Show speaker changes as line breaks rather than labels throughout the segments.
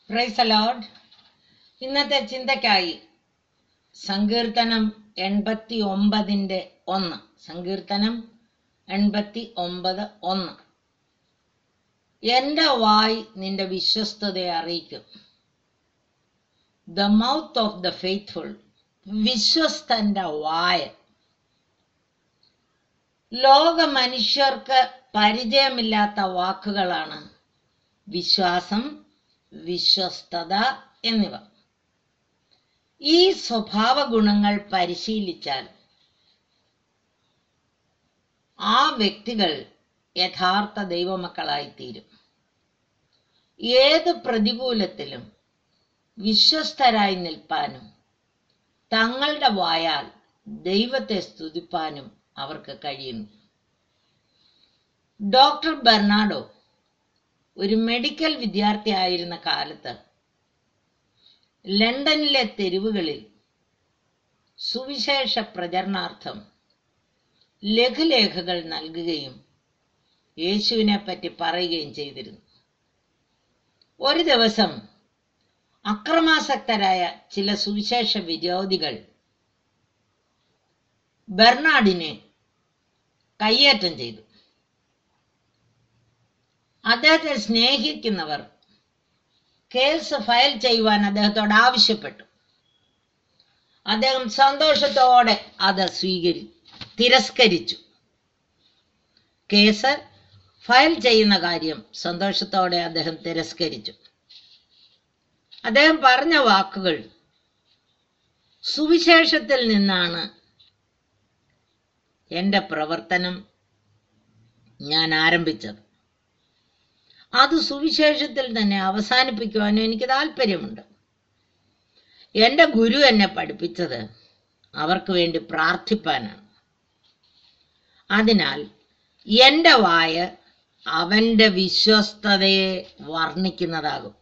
Price allowed ഇന്നത്തെ ചിന്തയ്ക്കായി സങ്കീർത്തനം എൺപത്തി ഒമ്പതിൻ്റെ ഒന്ന് സങ്കീർത്തനം എൺപത്തി ഒമ്പത് ഒന്ന് എന്റെ വായ് നിന്റെ വിശ്വസ്തതയെ അറിയിക്കും the mouth of the faithful വിശ്വസ്തന്റെ വായ ലോക മനുഷ്യർക്ക് പരിചയമില്ലാത്ത വാക്കുകളാണ് വിശ്വാസം വിശ്വസ്തത എന്നിവ ഈ സ്വഭാവ ഗുണങ്ങൾ പരിശീലിച്ചാൽ ആ വ്യക്തികൾ യഥാർത്ഥ ദൈവമക്കളായി തീരും ഏത് പ്രതികൂലത്തിലും വിശ്വസ്തരായി നിൽപ്പാനും തങ്ങളുടെ വായാൽ ദൈവത്തെ സ്തുതിപ്പാനും അവർക്ക് കഴിയുന്നു ഡോക്ടർ ബെർണാഡോ ഒരു മെഡിക്കൽ വിദ്യാർത്ഥിയായിരുന്ന കാലത്ത് ലണ്ടനിലെ തെരുവുകളിൽ സുവിശേഷ പ്രചരണാർത്ഥം ലഘുലേഖകൾ നൽകുകയും യേശുവിനെ പറ്റി പറയുകയും ചെയ്തിരുന്നു ഒരു ദിവസം അക്രമാസക്തരായ ചില സുവിശേഷ വിരോധികൾ ബെർണാഡിനെ കയ്യേറ്റം ചെയ്തു അദ്ദേഹത്തെ സ്നേഹിക്കുന്നവർ കേസ് ഫയൽ ചെയ്യുവാൻ അദ്ദേഹത്തോട് ആവശ്യപ്പെട്ടു അദ്ദേഹം സന്തോഷത്തോടെ അത് സ്വീകരി തിരസ്കരിച്ചു കേസ് ഫയൽ ചെയ്യുന്ന കാര്യം സന്തോഷത്തോടെ അദ്ദേഹം തിരസ്കരിച്ചു അദ്ദേഹം പറഞ്ഞ വാക്കുകൾ സുവിശേഷത്തിൽ നിന്നാണ് എൻ്റെ പ്രവർത്തനം ഞാൻ ആരംഭിച്ചത് അത് സുവിശേഷത്തിൽ തന്നെ അവസാനിപ്പിക്കുവാനും എനിക്ക് താല്പര്യമുണ്ട് എൻ്റെ ഗുരു എന്നെ പഠിപ്പിച്ചത് അവർക്ക് വേണ്ടി പ്രാർത്ഥിപ്പാനാണ് അതിനാൽ എൻ്റെ വായ അവൻ്റെ വിശ്വസ്തതയെ വർണ്ണിക്കുന്നതാകും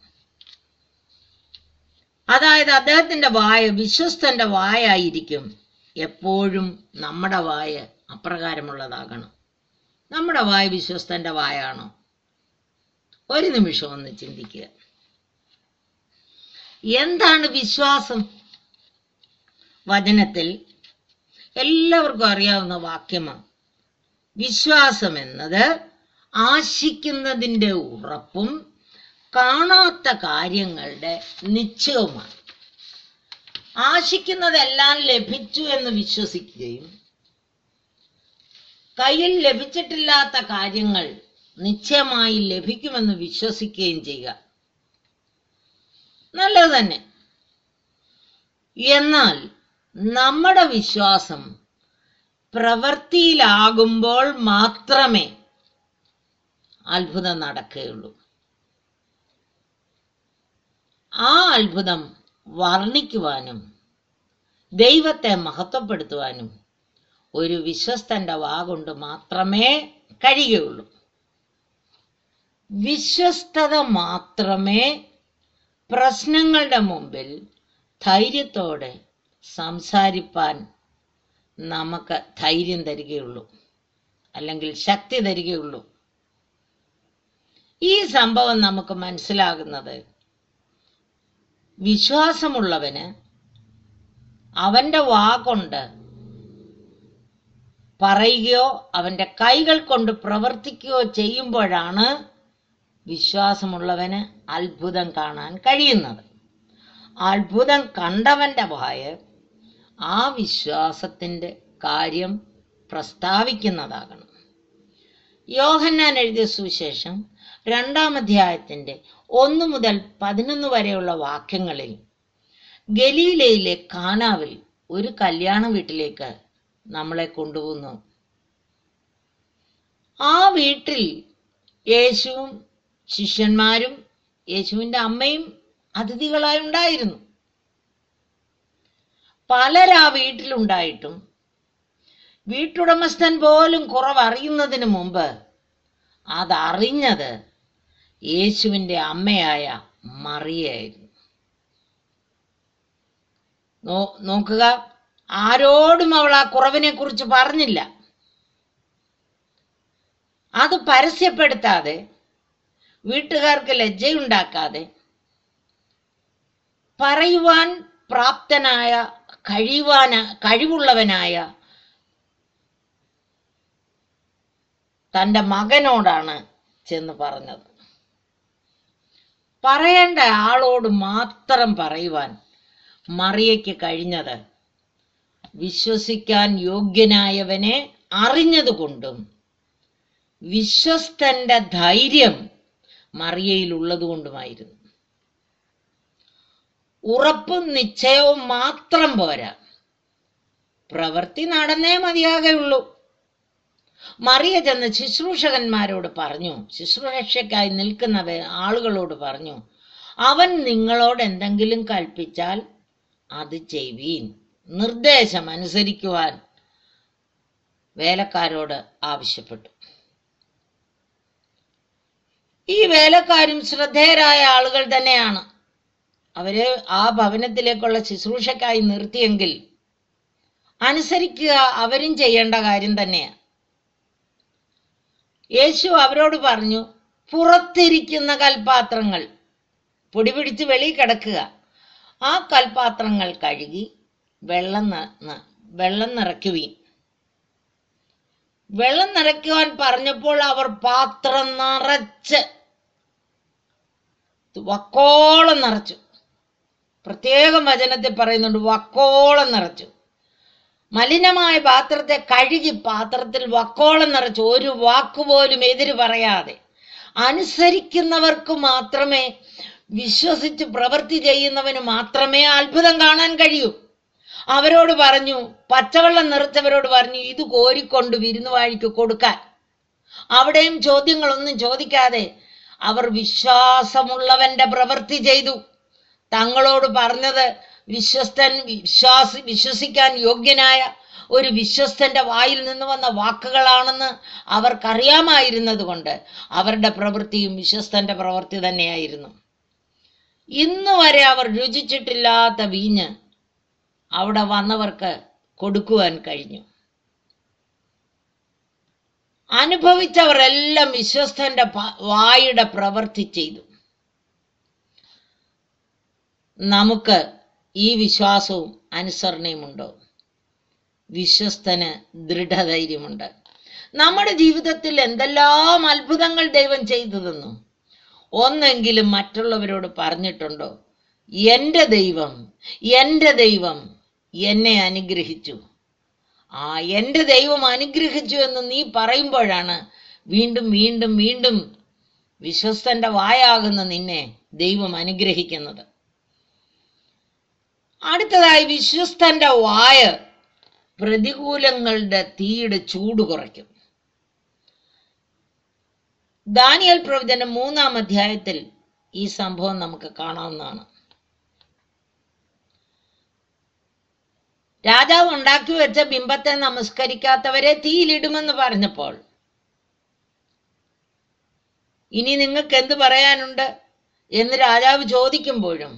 അതായത് അദ്ദേഹത്തിന്റെ വായ വിശ്വസ്തന്റെ വായായിരിക്കും എപ്പോഴും നമ്മുടെ വായ അപ്രകാരമുള്ളതാകണം നമ്മുടെ വായ വിശ്വസ്തന്റെ വായാണോ ഒരു നിമിഷം ഒന്ന് ചിന്തിക്കുക എന്താണ് വിശ്വാസം വചനത്തിൽ എല്ലാവർക്കും അറിയാവുന്ന വാക്യമാണ് വിശ്വാസം എന്നത് ആശിക്കുന്നതിൻ്റെ ഉറപ്പും കാണാത്ത കാര്യങ്ങളുടെ നിശ്ചയവുമാണ് ആശിക്കുന്നതെല്ലാം ലഭിച്ചു എന്ന് വിശ്വസിക്കുകയും കയ്യിൽ ലഭിച്ചിട്ടില്ലാത്ത കാര്യങ്ങൾ നിശ്ചയമായി ലഭിക്കുമെന്ന് വിശ്വസിക്കുകയും ചെയ്യുക നല്ലത് തന്നെ എന്നാൽ നമ്മുടെ വിശ്വാസം പ്രവൃത്തിയിലാകുമ്പോൾ മാത്രമേ അത്ഭുതം നടക്കുകയുള്ളൂ ആ അത്ഭുതം വർണ്ണിക്കുവാനും ദൈവത്തെ മഹത്വപ്പെടുത്തുവാനും ഒരു വിശ്വസ്തന്റെ വാഗൊണ്ട് മാത്രമേ കഴിയുകയുള്ളൂ വിശ്വസ്തത മാത്രമേ പ്രശ്നങ്ങളുടെ മുമ്പിൽ ധൈര്യത്തോടെ സംസാരിപ്പാൻ നമുക്ക് ധൈര്യം തരികയുള്ളൂ അല്ലെങ്കിൽ ശക്തി തരികയുള്ളൂ ഈ സംഭവം നമുക്ക് മനസ്സിലാകുന്നത് വിശ്വാസമുള്ളവന് അവന്റെ വാകൊണ്ട് പറയുകയോ അവന്റെ കൈകൾ കൊണ്ട് പ്രവർത്തിക്കുകയോ ചെയ്യുമ്പോഴാണ് വിശ്വാസമുള്ളവന് അത്ഭുതം കാണാൻ കഴിയുന്നത് അത്ഭുതം കണ്ടവന്റെ വായ ആ വിശ്വാസത്തിന്റെ കാര്യം പ്രസ്താവിക്കുന്നതാകണം യോഹന്നാൻ എഴുതിയ സുവിശേഷം രണ്ടാം അധ്യായത്തിന്റെ ഒന്ന് മുതൽ പതിനൊന്ന് വരെയുള്ള വാക്യങ്ങളിൽ ഗലീലയിലെ കാനാവിൽ ഒരു കല്യാണ വീട്ടിലേക്ക് നമ്മളെ കൊണ്ടുപോകുന്നു ആ വീട്ടിൽ യേശുവും ശിഷ്യന്മാരും യേശുവിൻ്റെ അമ്മയും അതിഥികളായി ഉണ്ടായിരുന്നു പലരാ വീട്ടിലുണ്ടായിട്ടും വീട്ടുടമസ്ഥൻ പോലും കുറവറിയുന്നതിന് മുമ്പ് അതറിഞ്ഞത് യേശുവിൻ്റെ അമ്മയായ മറിയായിരുന്നു നോക്കുക ആരോടും അവൾ ആ കുറവിനെ കുറിച്ച് പറഞ്ഞില്ല അത് പരസ്യപ്പെടുത്താതെ വീട്ടുകാർക്ക് ലജ്ജയുണ്ടാക്കാതെ പറയുവാൻ പ്രാപ്തനായ കഴിവാന കഴിവുള്ളവനായ തന്റെ മകനോടാണ് ചെന്ന് പറഞ്ഞത് പറയേണ്ട ആളോട് മാത്രം പറയുവാൻ മറിയയ്ക്ക് കഴിഞ്ഞത് വിശ്വസിക്കാൻ യോഗ്യനായവനെ അറിഞ്ഞതുകൊണ്ടും വിശ്വസ്തന്റെ ധൈര്യം മറിയയിലുള്ളതുകൊണ്ടുമായിരുന്നു ഉറപ്പും നിശ്ചയവും മാത്രം പോരാ പ്രവൃത്തി നടന്നേ മതിയാകെയുള്ളൂ മറിയ ചെന്ന് ശുശ്രൂഷകന്മാരോട് പറഞ്ഞു ശുശ്രൂഷയ്ക്കായി നിൽക്കുന്ന വേ- ആളുകളോട് പറഞ്ഞു അവൻ നിങ്ങളോട് എന്തെങ്കിലും കൽപ്പിച്ചാൽ അത് ചെയ്വീൻ നിർദ്ദേശം അനുസരിക്കുവാൻ വേലക്കാരോട് ആവശ്യപ്പെട്ടു ഈ വേലക്കാരും ശ്രദ്ധേയരായ ആളുകൾ തന്നെയാണ് അവരെ ആ ഭവനത്തിലേക്കുള്ള ശുശ്രൂഷക്കായി നിർത്തിയെങ്കിൽ അനുസരിക്കുക അവരും ചെയ്യേണ്ട കാര്യം തന്നെയാണ് യേശു അവരോട് പറഞ്ഞു പുറത്തിരിക്കുന്ന കൽപാത്രങ്ങൾ പൊടി പിടിച്ച് വെളിയിൽ കിടക്കുക ആ കൽപാത്രങ്ങൾ കഴുകി വെള്ളം ന- ന- വെള്ളം നിറയ്ക്കുവീൻ വെള്ളം നിറയ്ക്കുവാൻ പറഞ്ഞപ്പോൾ അവർ പാത്രം നിറച്ച് വക്കോളം നിറച്ചു പ്രത്യേകം വചനത്തിൽ പറയുന്നുണ്ട് വക്കോളം നിറച്ചു മലിനമായ പാത്രത്തെ കഴുകി പാത്രത്തിൽ വക്കോളം നിറച്ചു ഒരു വാക്കുപോലും എതിര് പറയാതെ അനുസരിക്കുന്നവർക്ക് മാത്രമേ വിശ്വസിച്ച് പ്രവൃത്തി ചെയ്യുന്നവന് മാത്രമേ അത്ഭുതം കാണാൻ കഴിയൂ അവരോട് പറഞ്ഞു പച്ചവെള്ളം നിറച്ചവരോട് പറഞ്ഞു ഇത് കോരിക്കൊണ്ട് വിരുന്നുവാഴിക്ക് കൊടുക്കാൻ അവിടെയും ചോദ്യങ്ങളൊന്നും ചോദിക്കാതെ അവർ വിശ്വാസമുള്ളവന്റെ പ്രവൃത്തി ചെയ്തു തങ്ങളോട് പറഞ്ഞത് വിശ്വസ്തൻ വിശ്വാസി വിശ്വസിക്കാൻ യോഗ്യനായ ഒരു വിശ്വസ്തന്റെ വായിൽ നിന്ന് വന്ന വാക്കുകളാണെന്ന് അവർക്കറിയാമായിരുന്നത് കൊണ്ട് അവരുടെ പ്രവൃത്തിയും വിശ്വസ്തന്റെ പ്രവൃത്തി തന്നെയായിരുന്നു ഇന്ന് വരെ അവർ രുചിച്ചിട്ടില്ലാത്ത വീഞ്ഞ് അവിടെ വന്നവർക്ക് കൊടുക്കുവാൻ കഴിഞ്ഞു അനുഭവിച്ചവർ എല്ലാം വിശ്വസ്തന്റെ പ- വായുടെ പ്രവൃത്തി ചെയ്തു നമുക്ക് ഈ വിശ്വാസവും അനുസരണയുമുണ്ടോ വിശ്വസ്തന് ദൃഢധൈര്യമുണ്ട് നമ്മുടെ ജീവിതത്തിൽ എന്തെല്ലാം അത്ഭുതങ്ങൾ ദൈവം ചെയ്തു തന്നു ഒന്നെങ്കിലും മറ്റുള്ളവരോട് പറഞ്ഞിട്ടുണ്ടോ എന്റെ ദൈവം എന്റെ ദൈവം എന്നെ അനുഗ്രഹിച്ചു ആ എന്റെ ദൈവം അനുഗ്രഹിച്ചു എന്ന് നീ പറയുമ്പോഴാണ് വീണ്ടും വീണ്ടും വീണ്ടും വിശ്വസ്തന്റെ വായാകുന്ന നിന്നെ ദൈവം അനുഗ്രഹിക്കുന്നത് അടുത്തതായി വിശ്വസ്തന്റെ വായ പ്രതികൂലങ്ങളുടെ തീയുടെ ചൂട് കുറയ്ക്കും ദാനിയൽ പ്രവചനം മൂന്നാം അധ്യായത്തിൽ ഈ സംഭവം നമുക്ക് കാണാവുന്നതാണ് രാജാവ് ഉണ്ടാക്കി വെച്ച ബിംബത്തെ നമസ്കരിക്കാത്തവരെ തീയിലിടുമെന്ന് പറഞ്ഞപ്പോൾ ഇനി നിങ്ങൾക്ക് എന്ത് പറയാനുണ്ട് എന്ന് രാജാവ് ചോദിക്കുമ്പോഴും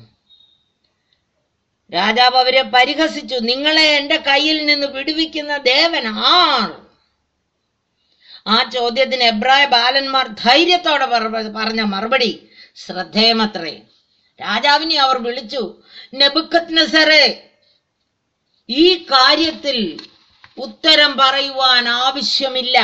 രാജാവ് അവരെ പരിഹസിച്ചു നിങ്ങളെ എന്റെ കയ്യിൽ നിന്ന് വിടുവിക്കുന്ന ദേവൻ ആർ ആ ചോദ്യത്തിന് എബ്രായ ബാലന്മാർ ധൈര്യത്തോടെ പറ- പറഞ്ഞ മറുപടി ശ്രദ്ധേയമത്രേ രാജാവിനെ അവർ വിളിച്ചു നെബുക്കത്നസറെ ഈ കാര്യത്തിൽ ഉത്തരം പറയുവാൻ ആവശ്യമില്ല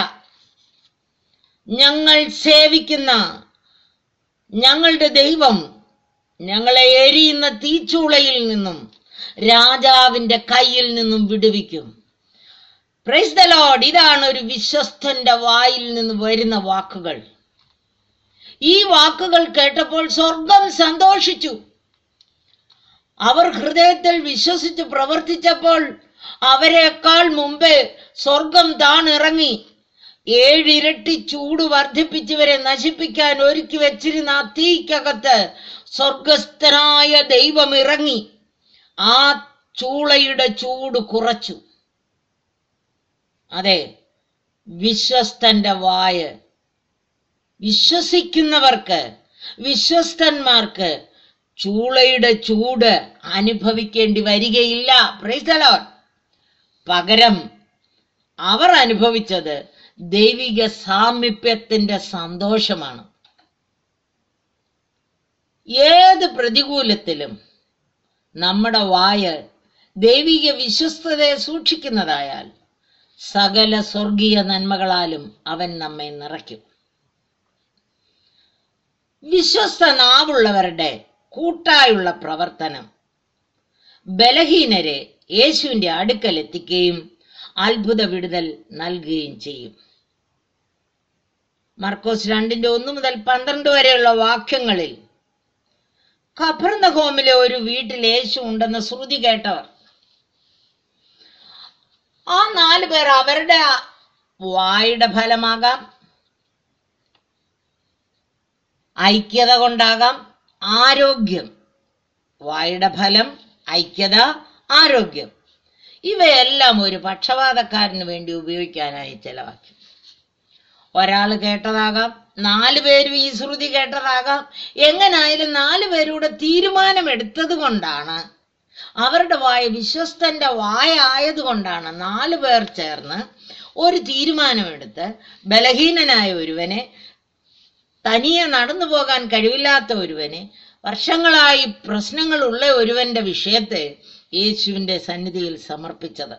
ഞങ്ങൾ സേവിക്കുന്ന ഞങ്ങളുടെ ദൈവം ഞങ്ങളെ എരിയുന്ന തീച്ചൂളയിൽ നിന്നും രാജാവിന്റെ കയ്യിൽ നിന്നും വിടുവിക്കും പ്രൈസ് ദ ലോഡ് ഇതാണ് ഒരു വിശ്വസ്തന്റെ വായിൽ നിന്ന് വരുന്ന വാക്കുകൾ ഈ വാക്കുകൾ കേട്ടപ്പോൾ സ്വർഗം സന്തോഷിച്ചു അവർ ഹൃദയത്തിൽ വിശ്വസിച്ച് പ്രവർത്തിച്ചപ്പോൾ അവരെക്കാൾ മുമ്പേ സ്വർഗം താണിറങ്ങി ഏഴിരട്ടി ചൂട് വർദ്ധിപ്പിച്ചവരെ നശിപ്പിക്കാൻ ഒരുക്കി വെച്ചിരുന്ന ആ തീക്കകത്ത് സ്വർഗസ്ഥനായ ദൈവം ഇറങ്ങി ആ ചൂളയുടെ ചൂട് കുറച്ചു അതെ വിശ്വസ്തന്റെ വായ വിശ്വസിക്കുന്നവർക്ക് വിശ്വസ്തന്മാർക്ക് ചൂളയുടെ ചൂട് അനുഭവിക്കേണ്ടി വരികയില്ല Praise the Lord. പകരം അവർ അനുഭവിച്ചത് ദൈവിക സാമീപ്യത്തിന്റെ സന്തോഷമാണ് ഏത് പ്രതികൂലത്തിലും നമ്മുടെ വായ ദൈവിക വിശ്വസ്തതയെ സൂക്ഷിക്കുന്നതായാൽ സകല സ്വർഗീയ നന്മകളാലും അവൻ നമ്മെ നിറയ്ക്കും വിശ്വസ്ത നാവുള്ളവരുടെ കൂട്ടായുള്ള പ്രവർത്തനം ബലഹീനരെ യേശുവിന്റെ അടുക്കൽ എത്തിക്കുകയും അത്ഭുത വിടുതൽ നൽകുകയും ചെയ്യും മർക്കോസ് രണ്ടിന്റെ ഒന്ന് മുതൽ പന്ത്രണ്ട് വരെയുള്ള വാക്യങ്ങളിൽ കഫർന്നഹോമിലെ ഒരു വീട്ടിൽ യേശു ഉണ്ടെന്ന് ശ്രുതി കേട്ടവർ ആ നാല് പേർ അവരുടെ വായുടെ ഫലമാകാം ഐക്യത കൊണ്ടാകാം ആരോഗ്യം വായുടെ ഫലം ഐക്യത ആരോഗ്യം ഇവയെല്ലാം ഒരു പക്ഷപാതക്കാരന് വേണ്ടി ഉപയോഗിക്കാനായി ചെലവാക്കി ഒരാൾ കേട്ടതാകാം നാലു പേരും ഈ ശ്രുതി കേട്ടതാകാം എങ്ങനായാലും നാലു പേരൂടെ തീരുമാനമെടുത്തത് കൊണ്ടാണ് അവരുടെ വായ വിശ്വസ്തന്റെ വായ ആയതുകൊണ്ടാണ് നാലു പേർ ചേർന്ന് ഒരു തീരുമാനമെടുത്ത് ബലഹീനനായ ഒരുവനെ തനിയെ നടന്നു പോകാൻ കഴിവില്ലാത്ത ഒരുവനെ വർഷങ്ങളായി പ്രശ്നങ്ങളുള്ള ഒരുവന്റെ വിഷയത്തെ യേശുവിന്റെ സന്നിധിയിൽ സമർപ്പിച്ചത്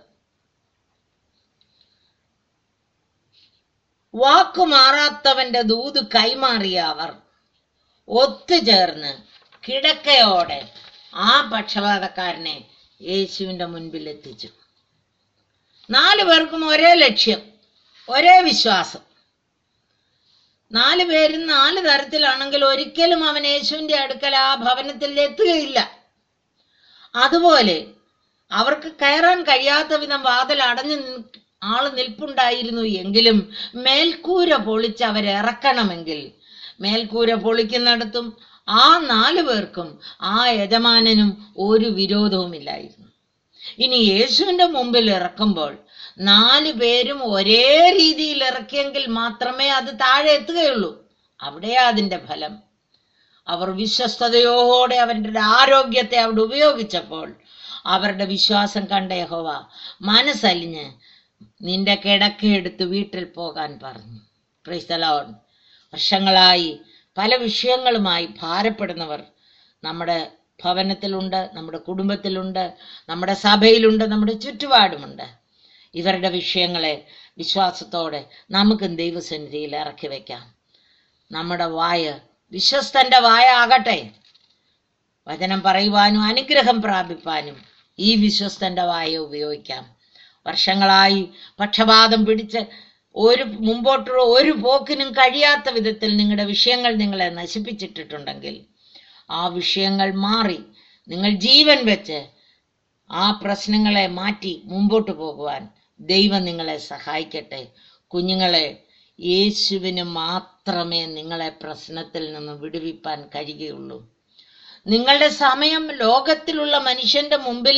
വാക്കുമാറാത്തവന്റെ ദൂത് കൈമാറിയ അവർ ഒത്തുചേർന്ന് കിടക്കയോടെ ആ പക്ഷപാതക്കാരനെ യേശുവിന്റെ മുൻപിൽ എത്തിച്ചു നാലു പേർക്കും ഒരേ ലക്ഷ്യം ഒരേ വിശ്വാസം നാല് പേരും നാല് തരത്തിലാണെങ്കിൽ ഒരിക്കലും അവൻ യേശുവിന്റെ അടുക്കൽ ആ ഭവനത്തിൽ എത്തുകയില്ല അതുപോലെ അവർക്ക് കയറാൻ കഴിയാത്ത വിധം വാതിൽ അടഞ്ഞു നി- ആള് നിൽപ്പുണ്ടായിരുന്നു എങ്കിലും മേൽക്കൂര പൊളിച്ച് അവരിറക്കണമെങ്കിൽ മേൽക്കൂര പൊളിക്കുന്നിടത്തും ആ നാലു പേർക്കും ആ യജമാനനും ഒരു വിരോധവുമില്ലായിരുന്നു ഇനി യേശുവിന്റെ മുമ്പിൽ ഇറക്കുമ്പോൾ നാല് പേരും ഒരേ രീതിയിൽ ഇറക്കിയെങ്കിൽ മാത്രമേ അത് താഴെ എത്തുകയുള്ളൂ അവിടെയാ അതിന്റെ ഫലം അവർ വിശ്വസ്തയോടെ അവരുടെ ആരോഗ്യത്തെ അവിടെ ഉപയോഗിച്ചപ്പോൾ അവരുടെ വിശ്വാസം കണ്ട യഹോവ മനസ്സലിഞ്ഞ് നിന്റെ കിടക്കയെടുത്ത് വീട്ടിൽ പോകാൻ പറഞ്ഞു ക്രൈസ്തലോൺ വർഷങ്ങളായി പല വിഷയങ്ങളുമായി ഭാരപ്പെടുന്നവർ നമ്മുടെ ഭവനത്തിലുണ്ട് നമ്മുടെ കുടുംബത്തിലുണ്ട് നമ്മുടെ സഭയിലുണ്ട് നമ്മുടെ ചുറ്റുപാടുമുണ്ട് ഇവരുടെ വിഷയങ്ങളെ വിശ്വാസത്തോടെ നമുക്കും ദൈവസന്നിധിയിൽ ഇറക്കി വയ്ക്കാം നമ്മുടെ വായ വിശ്വസ്തന്റെ വായ ആകട്ടെ വചനം പറയുവാനും അനുഗ്രഹം പ്രാപിപ്പാനും ഈ വിശ്വസ്തന്റെ വായ ഉപയോഗിക്കാം വർഷങ്ങളായി പക്ഷപാതം പിടിച്ച് ഒരു മുമ്പോട്ട് ഒരു പോക്കിനും കഴിയാത്ത വിധത്തിൽ നിങ്ങളുടെ വിഷയങ്ങൾ നിങ്ങളെ നശിപ്പിച്ചിട്ടിട്ടുണ്ടെങ്കിൽ ആ വിഷയങ്ങൾ മാറി നിങ്ങൾ ജീവൻ വെച്ച് ആ പ്രശ്നങ്ങളെ മാറ്റി മുമ്പോട്ട് പോകുവാൻ ദൈവം നിങ്ങളെ സഹായിക്കട്ടെ കുഞ്ഞുങ്ങളെ യേശുവിന് മാത്രമേ നിങ്ങളെ പ്രശ്നത്തിൽ നിന്ന് വിടുവിപ്പാൻ കഴിയുകയുള്ളൂ നിങ്ങളുടെ സമയം ലോകത്തിലുള്ള മനുഷ്യന്റെ മുമ്പിൽ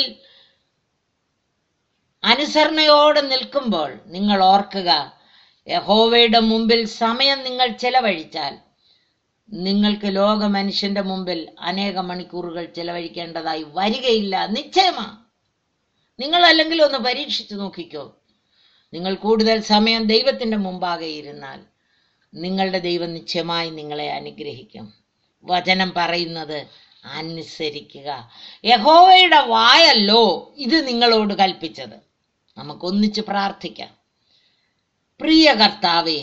അനുസരണയോടെ നിൽക്കുമ്പോൾ നിങ്ങൾ ഓർക്കുക യഹോവയുടെ മുമ്പിൽ സമയം നിങ്ങൾ ചെലവഴിച്ചാൽ നിങ്ങൾക്ക് ലോക മനുഷ്യന്റെ മുമ്പിൽ അനേക മണിക്കൂറുകൾ ചെലവഴിക്കേണ്ടതായി വരികയില്ല നിശ്ചയമാ നിങ്ങൾ അല്ലെങ്കിൽ ഒന്ന് പരീക്ഷിച്ചു നോക്കിക്കോ നിങ്ങൾ കൂടുതൽ സമയം ദൈവത്തിന്റെ മുമ്പാകെ ഇരുന്നാൽ നിങ്ങളുടെ ദൈവം നിശ്ചയമായി നിങ്ങളെ അനുഗ്രഹിക്കും വചനം പറയുന്നത് അനുസരിക്കുക യഹോവയുടെ വായല്ലോ ഇത് നിങ്ങളോട് കൽപ്പിച്ചത് നമുക്കൊന്നിച്ച് പ്രാർത്ഥിക്കാം പ്രിയ കർത്താവേ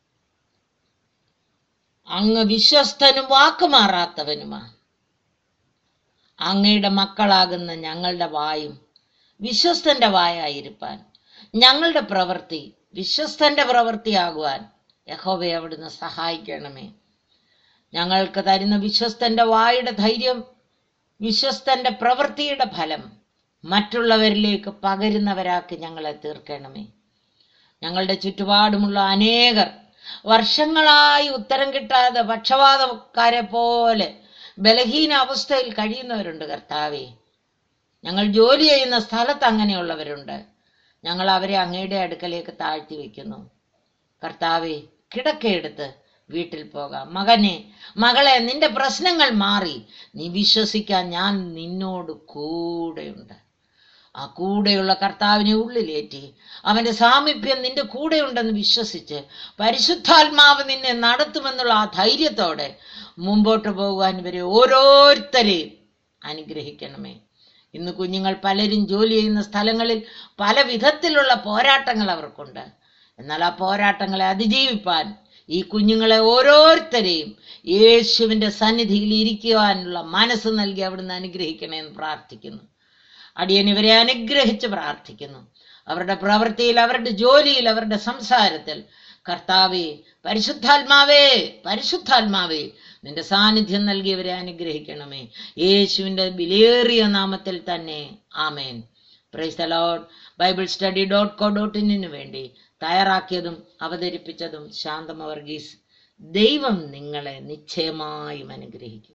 അങ്ങ് വിശ്വസ്തനും വാക്കുമാറാത്തവനുമാണ് അങ്ങയുടെ മക്കളാകുന്ന ഞങ്ങളുടെ വായും വിശ്വസ്തന്റെ വായായിരിക്കാൻ ഞങ്ങളുടെ പ്രവൃത്തി വിശ്വസ്തന്റെ പ്രവൃത്തിയാകുവാൻ യഹോവയെ അവിടുന്ന് സഹായിക്കണമേ ഞങ്ങൾക്ക് തരുന്ന വിശ്വസ്തന്റെ വായുടെ ധൈര്യം വിശ്വസ്തന്റെ പ്രവൃത്തിയുടെ ഫലം മറ്റുള്ളവരിലേക്ക് പകരുന്നവരാക്കി ഞങ്ങളെ തീർക്കണമേ ഞങ്ങളുടെ ചുറ്റുപാടുമുള്ള അനേകർ വർഷങ്ങളായി ഉത്തരം കിട്ടാതെ പക്ഷപാതക്കാരെ പോലെ ബലഹീന അവസ്ഥയിൽ കഴിയുന്നവരുണ്ട് കർത്താവേ ഞങ്ങൾ ജോലി ചെയ്യുന്ന സ്ഥലത്ത് അങ്ങനെയുള്ളവരുണ്ട് ഞങ്ങൾ അവരെ അങ്ങയുടെ അടുക്കലേക്ക് താഴ്ത്തി വെക്കുന്നു കർത്താവെ കിടക്കയെടുത്ത് വീട്ടിൽ പോകാം മകനെ മകളെ നിന്റെ പ്രശ്നങ്ങൾ മാറി നീ വിശ്വസിക്കാൻ ഞാൻ നിന്നോട് കൂടെയുണ്ട് ആ കൂടെയുള്ള കർത്താവിനെ ഉള്ളിലേറ്റി അവന്റെ സാമീപ്യം നിന്റെ കൂടെയുണ്ടെന്ന് വിശ്വസിച്ച് പരിശുദ്ധാത്മാവ് നിന്നെ നടത്തുമെന്നുള്ള ആ ധൈര്യത്തോടെ മുമ്പോട്ട് പോകുവാൻ ഇവരെ ഓരോരുത്തരെയും അനുഗ്രഹിക്കണമേ ഇന്ന് കുഞ്ഞുങ്ങൾ പലരും ജോലി ചെയ്യുന്ന സ്ഥലങ്ങളിൽ പല വിധത്തിലുള്ള പോരാട്ടങ്ങൾ അവർക്കുണ്ട് എന്നാൽ ആ പോരാട്ടങ്ങളെ അതിജീവിപ്പാൻ ഈ കുഞ്ഞുങ്ങളെ ഓരോരുത്തരെയും യേശുവിന്റെ സന്നിധിയിൽ ഇരിക്കുവാനുള്ള മനസ്സ് നൽകി അവിടുന്ന് അനുഗ്രഹിക്കണമെന്ന് പ്രാർത്ഥിക്കുന്നു അടിയൻ ഇവരെ അനുഗ്രഹിച്ച് പ്രാർത്ഥിക്കുന്നു അവരുടെ പ്രവൃത്തിയിൽ അവരുടെ ജോലിയിൽ അവരുടെ സംസാരത്തിൽ കർത്താവേ പരിശുദ്ധാത്മാവേ പരിശുദ്ധാത്മാവേ നിന്റെ സാന്നിധ്യം നൽകിയവരെ അനുഗ്രഹിക്കണമേ യേശുവിന്റെ വിലയേറിയ നാമത്തിൽ തന്നെ amen praise the lord bible study dot co dot ഇന്നിനു വേണ്ടി തയ്യാറാക്കിയതും അവതരിപ്പിച്ചതും ശാന്തമ വർഗീസ് ദൈവം നിങ്ങളെ നിശ്ചയമായും അനുഗ്രഹിക്കും